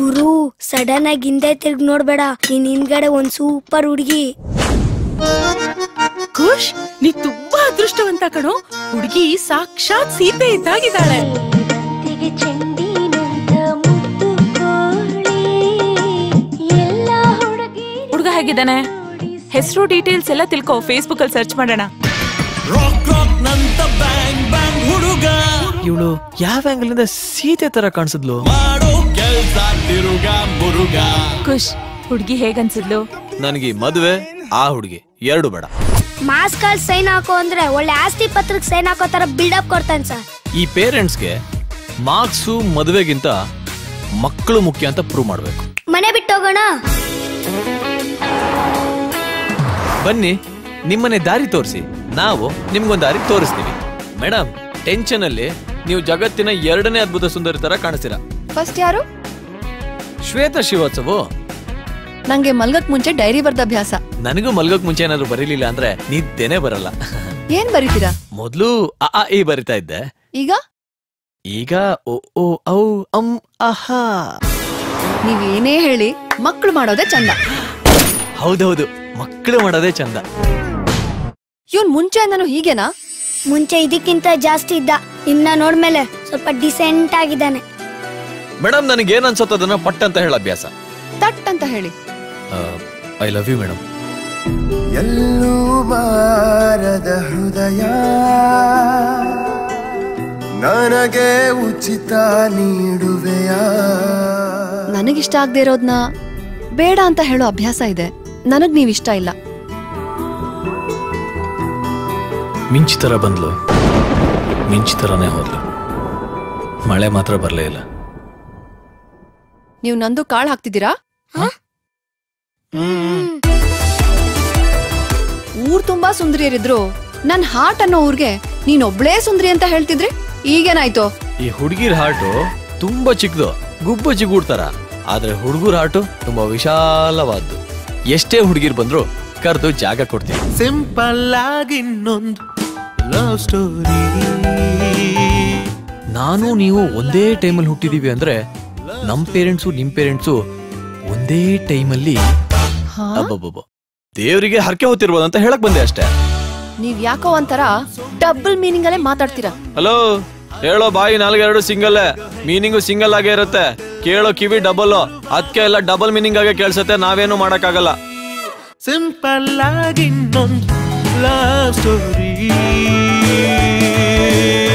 ಗುರು sudden ಆಗಿ ಹಿಂದೆ ತಿರ್ಗ್ ನೋಡ್ಬೇಡ ನೀನ್ ಹಿಂದ್ಗಡೆ ಒಂದ್ ಸೂಪರ್ ಹುಡ್ಗಿ ಖುಷ್ ನೀ ತುಂಬಾ ಅದೃಷ್ಟವಂತ ಕಣೋ ಹುಡುಗಿ ಸಾಕ್ಷಾತ್ ಸೀತೆ ಇದ್ದಾಗಿದ್ದಾಳೆ ಹುಡುಗ ಹೇಗಿದ್ದಾನೆ ಹೆಸರು ಡೀಟೇಲ್ಸ್ ಎಲ್ಲ ತಿಳ್ಕೊ ಫೇಸ್ಬುಕ್ ಅಲ್ಲಿ ಸರ್ಚ್ ಮಾಡೋಣ ರಾಕ್ ರಾಕ್ ನಂತ ಬ್ಯಾಂಗ್ ಬ್ಯಾಂಗ್ ಹುಡುಗ ಇವಳು ಯಾವ ಆಂಗಲ್ ಇಂದ ಸೀತೆ ತರ ಕಾಣಿಸಿದ್ಲು ಮಾಡೋ ಕೆಲ್ಸ ತಿರುಗ ಮುರುಗ ಖುಷ್ ಹುಡುಗಿ ಹೇಗನ್ಸಿದ್ಲು ನನಗೆ ಈ ಮದುವೆ ಆ ಹುಡುಗಿ ಎರಡು ಬೇಡ ಮಾಸ್ಕ್ ಅಲ್ಲಿ ಸೈನ್ ಹಾಕೋ ಅಂದ್ರೆ ಒಳ್ಳೆ ಆಸ್ತಿ ಪತ್ರಕ್ಕೆ ಸೈನ್ ಹಾಕೋ ತರ ಬಿಲ್ಡಪ್ ಕೊಡ್ತಾನೆ ಸರ್ ಈ ಪೇರೆಂಟ್ಸ್ಗೆ ಮಾರ್ಕ್ಸು ಮದುವೆಗಿಂತ ಮಕ್ಕಳು ಮುಖ್ಯ ಅಂತ ಪ್ರೂವ್ ಮಾಡಬೇಕು ಮನೆ ಬಿಟ್ಟು ಹೋಗೋಣ ಬನ್ನಿ ನಿಮ್ಮನೆ ದಾರಿ ತೋರಿಸಿ ನಾವು ನಿಮ್ಗೊಂದು ದಾರಿ ತೋರಿಸ್ತೀವಿ ಮೇಡಮ್ ಟೆನ್ಷನ್ ಅಲ್ಲಿ ನೀವು ಜಗತ್ತಿನ ಎರಡನೇ ಅದ್ಭುತ ಸುಂದರಿ ತರ ಕಾಣಿಸ್ತೀರಾ ಫಸ್ಟ್ ಯಾರು ಶ್ವೇತ ಶ್ರೀವಾತ್ಸವು ನಂಗೆ ಮಲ್ಗಕ್ ಮುಂಚೆ ಡೈರಿ ಬರ್ದ ಅಭ್ಯಾಸ ನನಗೂ ಮಲ್ಗೋಕ್ ಮುಂಚೆ ಏನಾದ್ರು ಬರೀಲಿಲ್ಲ ಅಂದ್ರೆ ನಿದ್ದೆನೆ ಬರಲ್ಲ ಏನ್ ಬರೀತೀರಾ ಮೊದ್ಲು ಅ ಆ ಇ ಬರಿತಾ ಇದ್ದೆ ಈಗ ಈಗ ಓ ಓ ಔ ಅಂ ಅಹಾ ನೀವೇನೇ ಹೇಳಿ ಮಕ್ಳು ಮಾಡೋದೇ ಚಂದ ಹೌದೌದು ಮಕ್ಕಳು ಮಾಡೋದೇ ಚಂದ ಇವ್ನ್ ಮುಂಚೆ ನಾನು ಹೀಗೇನಾ ಮುಂಚೆ ಇದಕ್ಕಿಂತ ಜಾಸ್ತಿ ಇದ್ದ ನಿಮ್ನ ನೋಡ್ಮೇಲೆ ಸ್ವಲ್ಪ ಡಿಸೆಂಟ್ ಆಗಿದ್ದಾನೆ ಮೇಡಮ್ ನನಗೆ ಏನ್ ಅನ್ಸುತ್ತೆ ಅದನ್ನ ಪಟ್ ಅಂತ ಹೇಳ ಅಭ್ಯಾಸ ತಟ್ ಅಂತ ಹೇಳಿ ಐ ಲವ್ ಯು ಮೇಡಮ್ ಎಲ್ಲೂ ಬಾರದ ಹೃದಯ ನನಗೆ ಉಚಿತ ನೀಡುವೆಯಾ ನನಗಿಷ್ಟ ಆಗದೆ ಇರೋದ್ನ ಬೇಡ ಅಂತ ಹೇಳೋ ಅಭ್ಯಾಸ ಇದೆ ನನಗ್ ನೀವ್ ಇಷ್ಟ ಇಲ್ಲ ಮಿಂಚ್ ತರ ಬಂದ್ಲು ಮಿಂಚ್ ತರನೇ ಹೋದ್ಲು ಮಳೆ ಮಾತ್ರ ಬರಲೇ ಇಲ್ಲ ನೀವು ನಂದು ಕಾಳ್ ಹಾಕ್ತಿದ್ದೀರಾ ಊರ್ ತುಂಬಾ ಸುಂದರಿಯರಿದ್ರು ನನ್ ಹಾರ್ಟ್ ಅನ್ನೋ ಊರ್ಗೆ ನೀನ್ ಒಬ್ಳೇ ಸುಂದರಿ ಅಂತ ಹೇಳ್ತಿದ್ರಿ ಈಗೇನಾಯ್ತು ಈ ಹುಡುಗಿರ್ ಹಾರ್ಟು ತುಂಬಾ ಚಿಕ್ಕದು ಗುಬ್ಬ ಜಿಗೂಡ್ತಾರ ಆದ್ರೆ ಹುಡುಗರ ಹಾರ್ಟು ತುಂಬಾ ವಿಶಾಲವಾದ್ದು ಎಷ್ಟೇ ಹುಡುಗಿರ್ ಬಂದ್ರು ಕರೆದು ಜಾಗ ಕೊಡ್ತೀವಿ ಸಿಂಪಲ್ ಆಗಿ ಇನ್ನೊಂದು ಲವ್ ಸ್ಟೋರಿ ನಾನು ನೀವು ಒಂದೇ ಟೈಮಲ್ಲಿ ಹುಟ್ಟಿದೀವಿ ಅಂದ್ರೆ ನಮ್ ಪೇರೆಂಟ್ಸು ನಿಮ್ ಪೇರೆಂಟ್ಸು ಒಂದೇ ಟೈಮಲ್ಲಿ ಹಾ? ಅಬ್ಬಬ್ಬಬ್ಬ ದೇವರಿಗೆ ಹರಕೆ ಹೊತ್ತಿರ್ಬೋದು ಅಂತ ಹೇಳಕ್ ಬಂದೆ ಅಷ್ಟೇ ನೀವ್ ಯಾಕೋ ಒಂಥರ ಡಬಲ್ ಮೀನಿಂಗ್ ಅಲ್ಲೇ ಮಾತಾಡ್ತೀರಾ ಹಲೋ ಹೇಳೋ ಬಾಯಿ ನಾಲ್ಗೆರಡು ಸಿಂಗಲ್ ಮೀನಿಂಗು ಸಿಂಗಲ್ ಆಗೇ ಇರುತ್ತೆ ಕೇಳೋ ಕಿವಿ ಡಬಲ್ ಅದಕ್ಕೆ ಎಲ್ಲ ಡಬಲ್ ಮೀನಿಂಗ್ ಆಗೇ ಕೇಳಿಸುತ್ತೆ ನಾವೇನು ಮಾಡಕ್ಕಾಗಲ್ಲ ಸಿಂಪಲ್ ಆಗಿ ಇನ್ನೊಂದು ಲವ್ ಸ್ಟೋರಿ